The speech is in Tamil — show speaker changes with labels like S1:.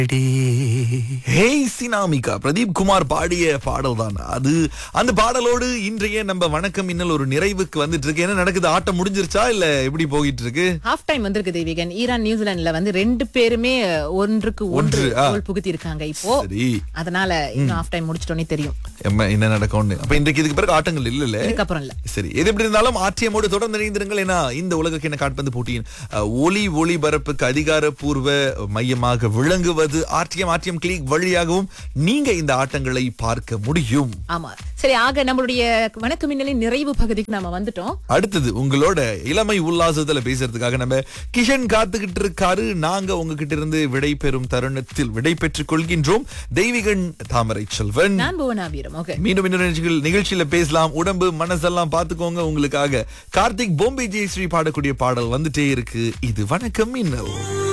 S1: ஹேய் சினாமிகா பிரதீப் குமார் பாடிய பாடல் தான் அது அந்த பாடலோடு இன்றைய நம்ம வணக்கம் இன்னல் ஒரு நிறைவுக்கு வந்துட்டு இருக்கு என்ன நடக்குது ஆட்டம் முடிஞ்சிருச்சா இல்ல எப்படி போயிட்டு இருக்கு
S2: ஹாஃப் டைம் வந்திருக்கு தேவிகன் ஈரான் நியூசிலாந்துல வந்து ரெண்டு பேருமே ஒன்றுக்கு ஒன்று
S1: ஒன்று, ஆ.
S2: கோல் புகுத்தி இருக்காங்க இப்போ
S1: சரி
S2: அதனால இன்னும் ஹாஃப் டைம் முடிச்சிட்டோன்னே தெரியும்
S1: எம்ம, என்ன நடக்கும்னு அப்ப இன்றைக்கு இதுக்கு பிறகு ஆட்டங்கள் இல்ல
S2: இதுக்கப்புறம் இல்ல
S1: சரி எது எப்படி இருந்தாலும் ஆர்டிஎம்மோடு தொடர்ந்து இணைந்திருங்கள் ஏன்னா இந்த உலக கிண காட்பந்து போட்டியின் அஹ், ஒலி ஒளிபரப்புக்கு அதிகாரப்பூர்வ மையமாக விளங்குவது ஆர்டிஎம் ஆர்டிஎம் கிளிக் வழியாகவும் நீங்க இந்த ஆட்டங்களை பார்க்க முடியும்
S2: ஆமா சரி ஆக நம்மளுடைய வணக்க மின்னலின் நிறைவு பகுதிக்கு நாம வந்துட்டோம்
S1: அடுத்தது உங்களோட இளமை உல்லாசத்துல பேசுறதுக்காக நம்ம கிஷன் காத்துக்கிட்டு இருக்காரு நாங்க உங்ககிட்ட இருந்து விடை பெறும் தருணத்தில் விடை பெற்றுக் கொள்கின்றோம் தெய்வீகன் தாமரை செல்வன்
S2: நான் புவனா வீரம் ஓகே
S1: மீண்டும் இன்னொரு நிகழ்ச்சிகள் நிகழ்ச்சியில பேசலாம் உடம்பு மனசெல்லாம் பாத்துக்கோங்க உங்களுக்காக கார்த்திக் பொம்பை ஜெயஸ்ரீ பாடக்கூடிய பாடல் வந்துட்டே இருக்கு இது வணக்கம் மின்னல்